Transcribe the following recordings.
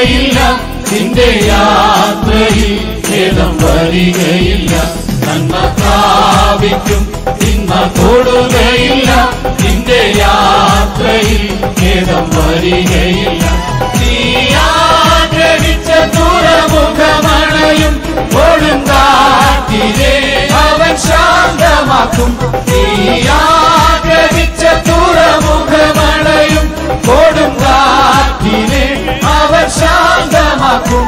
വരികയില്ല നിന്റെ യാത്രയിൽ ഖേദം വരികയില്ല നന്മ പ്രാപിക്കും തിന്മ തൊടുകയില്ല നിന്റെ യാത്രയിൽ ഖേദം വരികയില്ല നീ ആഗ്രഹിച്ച തുറമുഖമണയും കൊടുങ്കാറ്റിനെ അവൻ ശാന്തമാക്കും നീ ആഗ്രഹിച്ച തുറമുഖമണയും കൊടുങ്കാറ്റിനെ അവൻ ശാന്തമാക്കും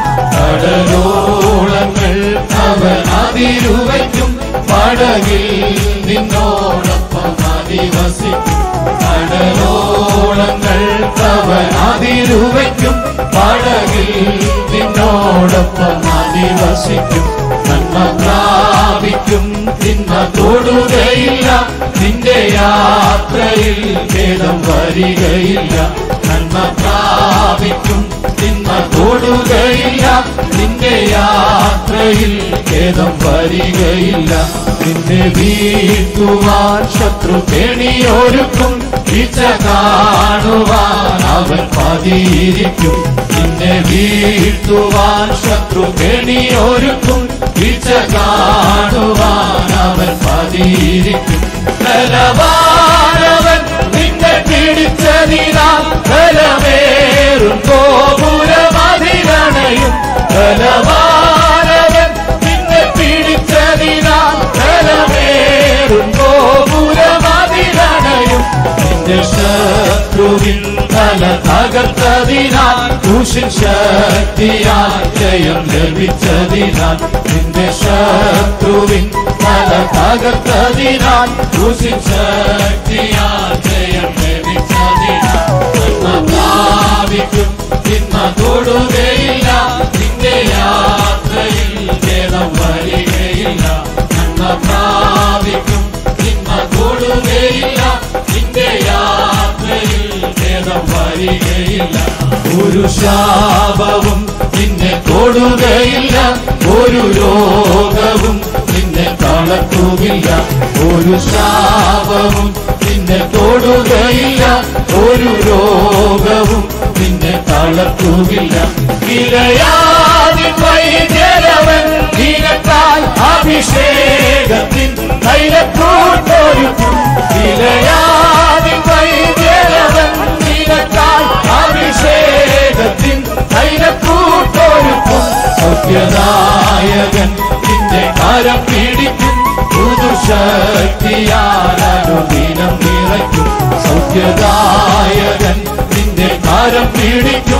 കടലോളങ്ങൾ അവൻ അതിരുവയ്ക്കും പടകിൽ നിന്നോടൊപ്പം അധിവസിക്കും കടലോളങ്ങൾ അവൻ അതിരുവയ്ക്കും പടകിൽ നിന്നോടൊപ്പം അധിവസിക്കും നന്മ പ്രാപിക്കും തിന്മ തൊടുകയില്ല നിന്റെ യാത്രയിൽ ഭേദം വരികയില്ല നന്മ പ്രാപിക്കും തിന്മ തൊടുകയില്ല നിന്റെ യാത്രയിൽ ഭേദം വരികയില്ല നിന്നെ വീഴ്ത്തുവാൻ ശത്രു കെണിയൊരുക്കും ഇച്ച കാണുവാൻ അവൻ പതിയിരിക്കും നിന്നെ വീഴ്ത്തുവാൻ ശത്രു കെണിയൊരുക്കും ഇച്ച കാണുവാൻ അവൻ പതിയിരിക്കും ബലവാനവൻ നിന്നെ പിടിച്ചതിനാൽ ബലമേറും ഗോപുരമതിരണയും ബലവാനവൻ നിന്നെ പിടിച്ചതിനാൽ ബലമേറും ഗോപുരമതിരണയും നിന്റെ ശത്രുവിൻ തല തകർത്തതിനാൽ ദൂഷ്യൻ ശക്തിയാൽ ജയം ലഭിച്ചതിനാൽ നിന്റെ ശത്രുവിൻ തല തകർത്തതിനാൽ ദൂഷ്യൻ ശക്തിയാൽ ജയം ലഭിച്ചതിനാൽ നന്മ പ്രാപിക്കും തിന്മ തൊടുകയില്ല നിന്റെ യാത്രയിൽ ഭേദം വരികയില്ല നന്മ പ്രാപിക്കും തിന്മ തൊടുകയില്ല നിന്റെ യാത്രയിൽ ഭേദം വരികയില്ല ഒരു ശാപവും നിന്നെ തൊടുകയില്ല ഒരു രോഗവും നിന്നെ തളർത്തുകില്ല ഒരു ശാപവും നിന്നെ തൊടുകയില്ല ഒരു രോഗവും നിന്നെ തളർത്തുകില്ല ഇരയാതി വൈദ്യരവൻ നിനക്കാൽ അഭിഷേകത്തിൻ തൈലക്കൂട്ടൊരുക്കും ഇരയാതി വൈദ്യരവൻ നിനക്കാൽ അഭിഷേകത്തിൻ തൈലക്കൂട്ടൊരുക്കും സൗഖ്യദായകൻ നിന്റെ കരം പിടിക്കും പുതുശക്തിയാൽ അനുദിനം നിറയ്ക്കും സൗഖ്യദായകൻ നിന്റെ കരം പിടിക്കും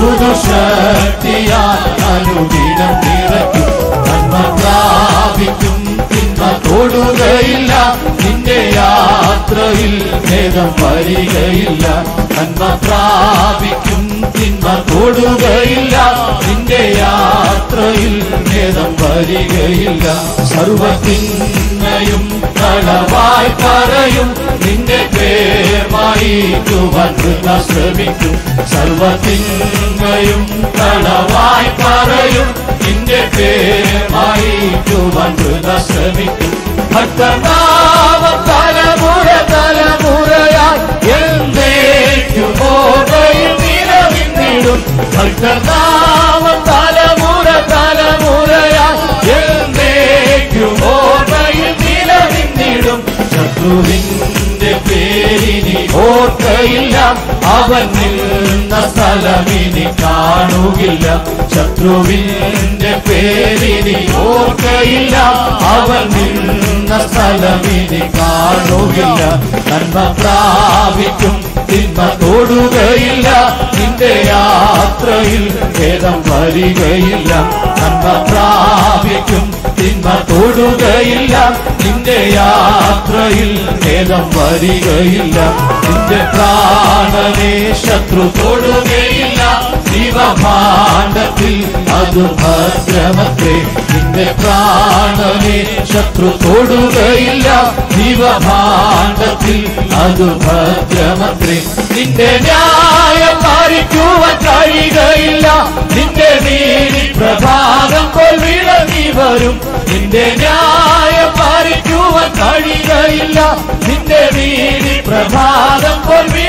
പുതുശക്തിയാൽ അനുദിനം നിറയ്ക്കും നന്മ പ്രാപിക്കും തിന്മ തൊടുകയില്ല നിന്റെ യാത്രയിൽ ഭേദം വരികയില്ല നന്മ പ്രാപിക്കും തിന്മ തൊടുകയില്ല നിന്റെ യാത്രയിൽ ഭേദം വരികയില്ല സർവത്തിന്മയും കളവായി പറയും നിന്റെ പേർമായി വൃത ശ്രമിക്കും സർവത്തിന്മയും കളവായി പറയും നിന്റെ പേർമായി വൃത ശ്രമിക്കും ഭക്തനാമ തലമുറ തലമുറയായി എന്നേക്കും ഓർമ്മയിൽ നിലവിന്നിടും ഭക്തനാമ തലമുറ തലമുറയായി എന്നേക്കും ഓർമ്മയിൽ നിലവിന്നിടും ശത്രുവിന്റെ പേരിനി ഓർക്കയില്ല അവൻ നിന്ന സ്ഥലമിനി കാണുകില്ല ശത്രുവിന്റെ പേരിനി ഓർക്കയില്ല അവൻ നിന്ന സ്ഥലമിനി കാണുകില്ല നന്മ പ്രാപിക്കും തിന്മ തൊടുകയില്ല നിന്റെ യാത്രയിൽ ഭേദം വരികയില്ല നന്മ പ്രാപിക്കും തിന്മ തൊടുകയില്ല നിന്റെ യാത്രയിൽ ഭേദം വരികയില്ല നിന്റെ പ്രാണനെ ശത്രു തൊടുകയില്ല ശിവഭാണ്ഡത്തിൽ അത് ഭദ്രമത്രേ നിന്റെ പ്രാണനെ ശത്രു തൊടുകയില്ല ശിവഭാണ്ഡത്തിൽ അത് ഭദ്രമത്രേ നിന്റെ ന്യായം പാലിക്കുവാൻ കഴിയുകയില്ല നിന്റെ നീതി പ്രഭാതം പോൽ വിളങ്ങി വരും നിന്റെ ന്യായം പാലിക്കുവാൻ കഴിയുകയില്ല നിന്റെ നീതി പ്രഭാതം പോൽ വിളങ്ങി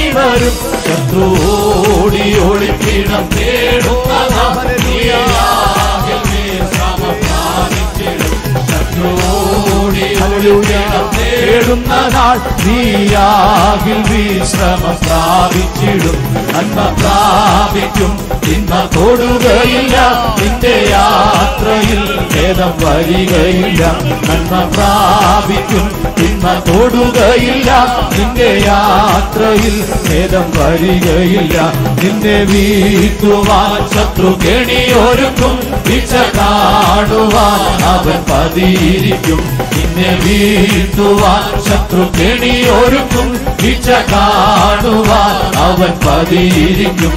വരും ശത്രുവോടി ഒളിപ്പിടം തേടുന്നതാ നീയാകിൽ നീ ശ്രമം പ്രാപിച്ചിടും ശത്രുവോടി ഒളിപ്പിടം തേടുന്ന നാൾ നീയാകിൽ വിശ്രമം പ്രാപിച്ചിടും നന്മ പ്രാപിക്കും തിന്മ തൊടുകയില്ല നിന്റെ യാത്രയിൽ ഭേദം വരികയില്ല നന്മ പ്രാപിക്കും തിന്മ തൊടുകയില്ല നിന്റെ യാത്രയിൽ ഭേദം വരികയില്ല നിന്നെ വീട്ടുവാൻ ശത്രു കെണിയൊരുക്കും വിച്ച കാണുവാൻ അവൻ പതിയിരിക്കും നിന്നെ വീട്ടുവാൻ ശത്രു കെണിയൊരുക്കും വിച്ച കാണുവാൻ അവൻ പതിയിരിക്കും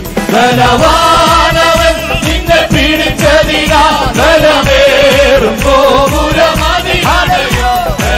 ബലവാനവൻ നിന്നെ പിടിച്ചതിനാ ബലമേറും ഗോപുരമതിയോ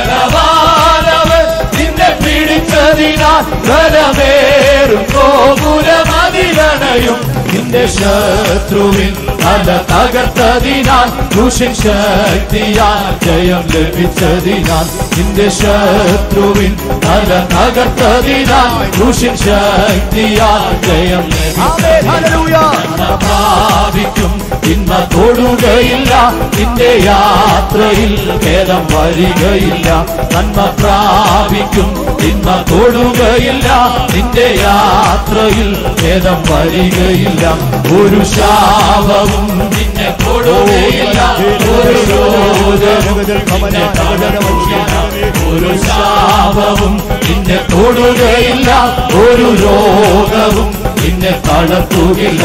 ബലവാനവൻ നിന്നെ പിടിച്ചതിനാ ബലമേറും ഗോപുരമതിരണയും നിന്റെ ശത്രുവിൻ തല തകർത്തതിനാൽ ദൂഷ്യൻ ശക്തിയാൽ ജയം ലഭിച്ചതിനാൽ നിന്റെ ശത്രുവിൻ തല തകർത്തതിനാൽ ദൂഷ്യൻ ശക്തിയാൽ ജയം ലഭിച്ചതിനാൽ പ്രാപിക്കും തിന്മ തൊടുകയില്ല നിന്റെ യാത്രയിൽ ഭേദം വരികയില്ല നന്മ പ്രാപിക്കും തിന്മ തൊടുകയില്ല നിന്റെ യാത്രയിൽ ഭേദം വരികയില്ല ഒരു ശാപവും നിന്നെ തൊടുകയില്ല ഒരു രോഗവും നിന്നെ തളർത്തുകയില്ല. ഒരു ശാപവും നിന്നെ തൊടുകയില്ല ഒരു രോഗവും നിന്നെ തളർത്തുകില്ല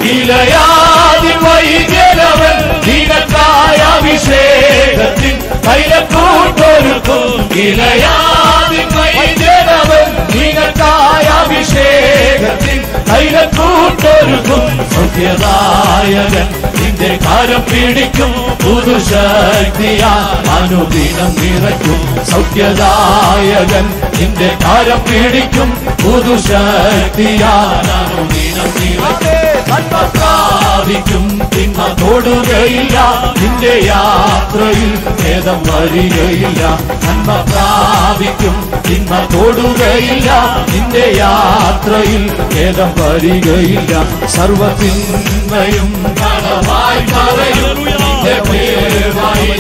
ഇലയാതി വൈദ്യരവൻ നിനക്കായ അഭിഷേകത്തിൽ കൈലക്കൂട്ടൊരുക്കും ഇലയാതി വൈദ്യരവൻ നിനക്കായ അഭിഷേകത്തിൽ കൈലക്കൂട്ടൊരുക്കും സൗഖ്യദായകൻ നിന്റെ കാരം പിടിക്കും പുതുശക്തിയാ അനുദിനം നിറയ്ക്കും സൗഖ്യദായകൻ നിന്റെ കാരം പിടിക്കും പുതുശക്തിയാ അനുദിനം നിറയ്ക്കും പ്രാപിക്കും തിന്മ തൊടുകയില്ല നിന്റെ യാത്രയിൽ ഭേദം വരികയില്ല നന്മ പ്രാപിക്കും തിന്മ തൊടുകയില്ല നിന്റെ യാത്രയിൽ ഭേദം വരികയില്ല സർവത്തിന്മയും കടമായി പറയും നിന്റെ പേരുമായി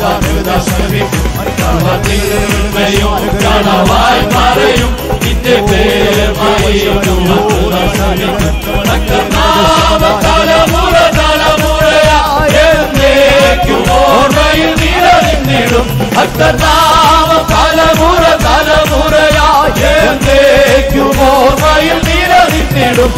സർവത്തിന്മയും കടമായി പറയും നിന്റെ പേരുമായി തലമുറ തലമുറയും ഓർമ്മയിൽ നിലനിന്നിടും ഭക്തനാമ തലമുറ തലമുറയായേക്കും ഓർമ്മയിൽ നിലനിന്നിടും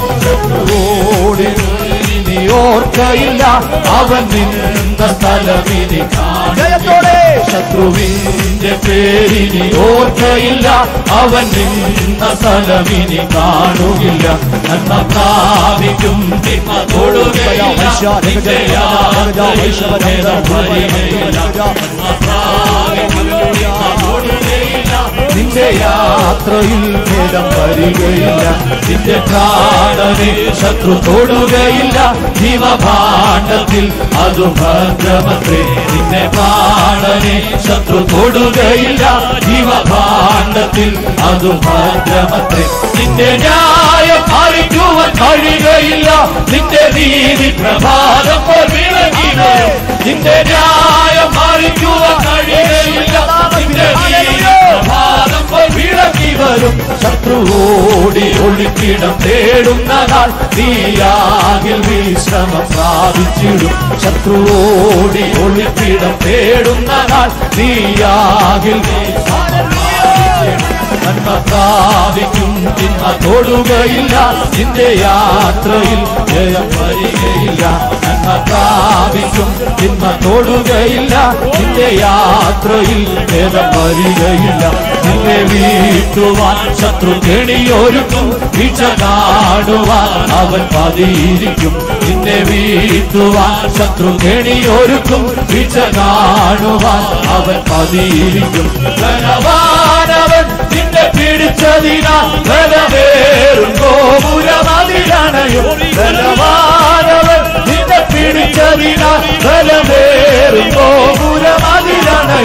ഓടി നീ ഓർക്കയില്ല അവൻ നിന്ന സ്ഥലമിനി ജയത്തോടെ ശത്രുവിന്റെ പേരിനി ഓർക്കയില്ല അവൻ നിന്ന സ്ഥലമിനി കാണുകില്ല നന്മ പ്രാപിക്കും തിന്മ തൊടുകയില്ല നിന്റെ യാത്രയിൽ ഭേദം വരികയില്ല. നന്മ പ്രാപിക്കും തിന്മ തൊടുകയില്ല. നിന്റെ യാത്രയിൽ ഭേദം വരികയില്ല നിന്റെ പ്രാണനെ ശത്രു തൊടുകയില്ല ജീവഭാണ്ഡത്തിൽ അതു ഭദ്രമത്രേ നിന്നെ പ്രാണനെ ശത്രു തൊടുകയില്ല ജീവഭാണ്ഡത്തിൽ അതു ഭദ്രമത്രേ നിന്റെ ന്യായം പാലിക്കുവാൻ കഴിയുകയില്ല നിന്റെ നീതി പ്രഭാതം പോൽ വിളങ്ങിനോ നിന്റെ ന്യായം പാലിക്കുവാൻ കഴിയുകയില്ല നിന്റെ നീതി പ്രഭാതം പോൽ വിളങ്ങി വരും ശത്രുവോടി ഒളിക്കിടം തേടുന്ന നാൾ നീയാകിൽ വിശ്രമം പ്രാപിച്ചിടും ശത്രുവോടി ഒളിക്കിടം തേടുന്ന നാൾ നീയാകിൽ വിശ്രമം പ്രാപിച്ചിടും നന്മ പ്രാപിക്കും തിന്മ തൊടുകയില്ല നിന്റെ യാത്രയിൽ ജയം വരികയില്ല നന്മ പ്രാപിക്കും തിന്മ തൊടുകയില്ല നിന്റെ യാത്രയിൽ ഭേദം വരികയില്ല നിന്നെ വീട്ടുവാൻ ശത്രു കെണിയൊരുക്കും വീഴ്ച കാണുവാൻ അവൻ പതിയിരിക്കും നിന്നെ വീട്ടുവാൻ ശത്രു കെണിയൊരുക്കും വീഴ്ച കാണുവാൻ അവൻ പതിയിരിക്കും ധനവാനവൻ നിന്നെ പിടിച്ചതിനാ ബലവേറും ഗോപുരമതിരണയും ബലവാനവൻ നിന്നെ പിടിച്ചതിനാ ബലവേറും ഗോപുരമതിരണയും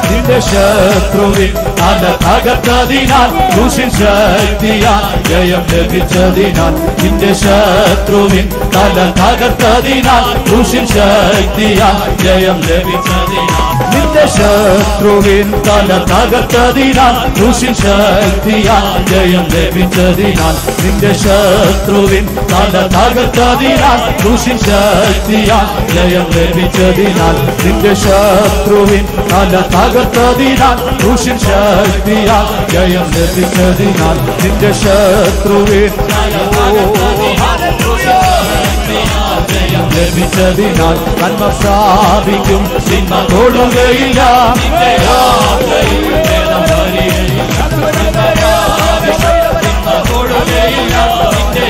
നിന്റെ ശത്രുവിൻ തല തകർത്തതിനാൽ ക്രൂശിൻ ശക്തിയാൽ ജയം ലഭിച്ചതിനാൽ നിന്റെ ശത്രുവിൻ തല തകർത്തതിനാൽ ക്രൂശിൻ ശക്തിയാൽ ജയം ലഭിച്ചതിനാൽ നിന്റെ ശത്രുവിൻ തല തകർത്തതിനാൽ ക്രൂശിൻ ശക്തിയാൽ ജയം ലഭിച്ചതിനാൽ നിന്റെ ശത്രുവിൻ തല തകർത്തതിനാൽ ക്രൂശിൻ ശക്തിയാൽ ജയം ലഭിച്ചതിനാൽ നിന്റെ ശത്രുവിൻ തല തകർത്തതിനാൽ ക്രൂശിൻ ശക്തിയാൽ ജയം ലഭിച്ചതിനാൽ നിന്റെ ശത്രുവിൻ ജയം ലഭിച്ചതിനാൽ നന്മ പ്രാപിക്കും സിനിമ കൊള്ളുകയില്ല നിന്റെ യാത്രയിൽ ഭേദം വരികയില്ല. സിനിമ കൊള്ളുകയില്ല. നിന്റെ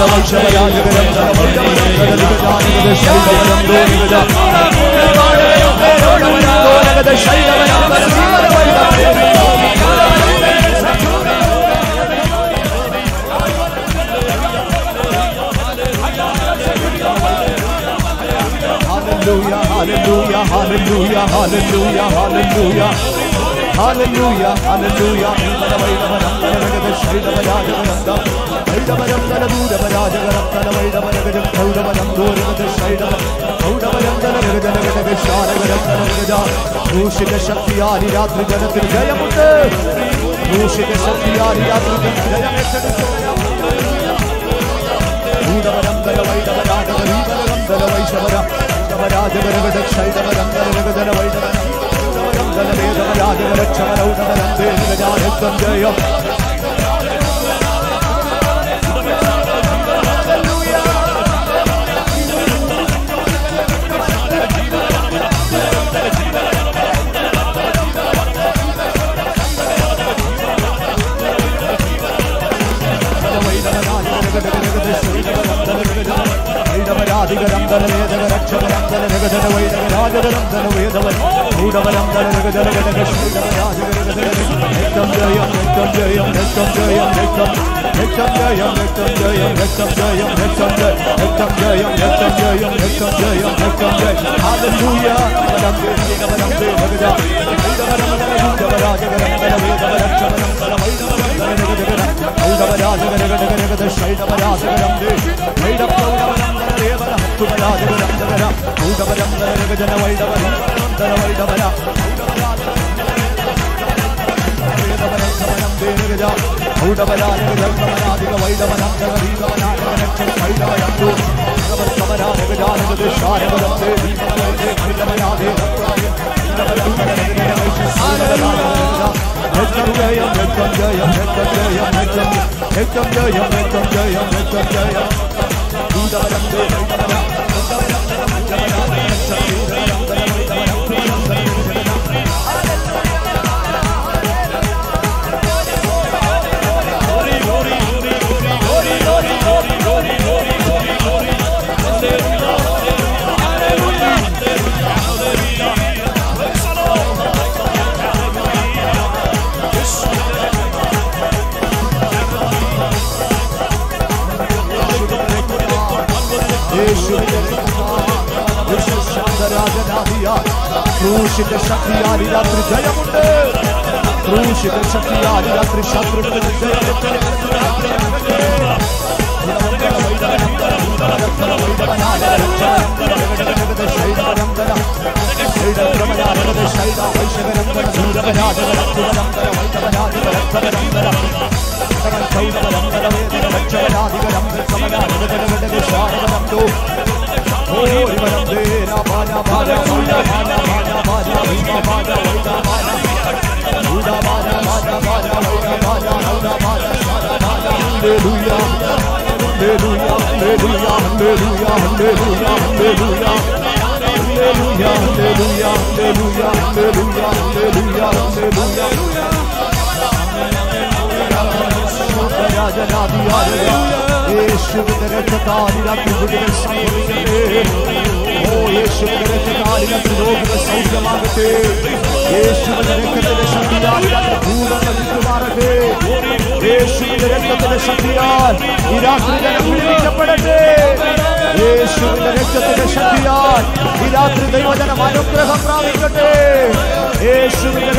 Hallelujah, hallelujah, hallelujah, hallelujah, hallelujah. Hallelujah, hallelujah. ക്രൂശിക ശക്തിയാരി രാത്രി ജനത്തിന് ജയമുണ്ട് ക്രൂശിക ശക്തിയാരി രാത്രി ജനം ഭൂതവരന്തര വൈദവരാജക വീതരന്തര വൈശവര ഭൂതവരാജകരഗത ക്ഷൈതവരന്തരഗതന വൈദവര ഭൂതവരന്തര വേദവരാജകര ക്ഷമരൗതവരന്തേ നിഗജാനത്വം ജയം ക്രൂശിന്റെ ശക്തിയാരി രാത്രി ജയമുണ്ട് ക്രൂശിന്റെ ശക്തിയാരി രാത്രി ശത്രുക്കളുടെ യേശുവിന്റെ രക്തത്താൽ രാത്രി വിടുതൽ സംഭവിക്കട്ടെ ഓ യേശുവിന്റെ രക്തത്താൽ രാത്രി രോഗികൾ സൗഖ്യമാകട്ടെ യേശുവിന്റെ രക്തത്തിന്റെ ശക്തിയാൽ രാത്രി ഭൂതങ്ങൾ വിട്ടുമാറട്ടെ യേശുവിന്റെ രക്തത്തിന്റെ ശക്തിയാൽ ഈ രാത്രി ജനം വിടുവിക്കപ്പെടട്ടെ യേശുവിന്റെ രക്തത്തിന്റെ ശക്തിയാൽ ഈ രാത്രി ദൈവജനം അനുഗ്രഹം പ്രാപിക്കട്ടെ യേശുവിന്റെ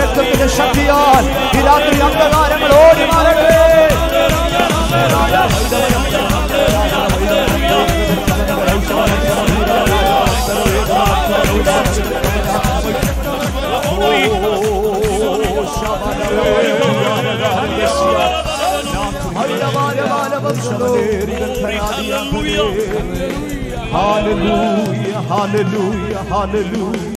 Hallelujah, hallelujah, hallelujah.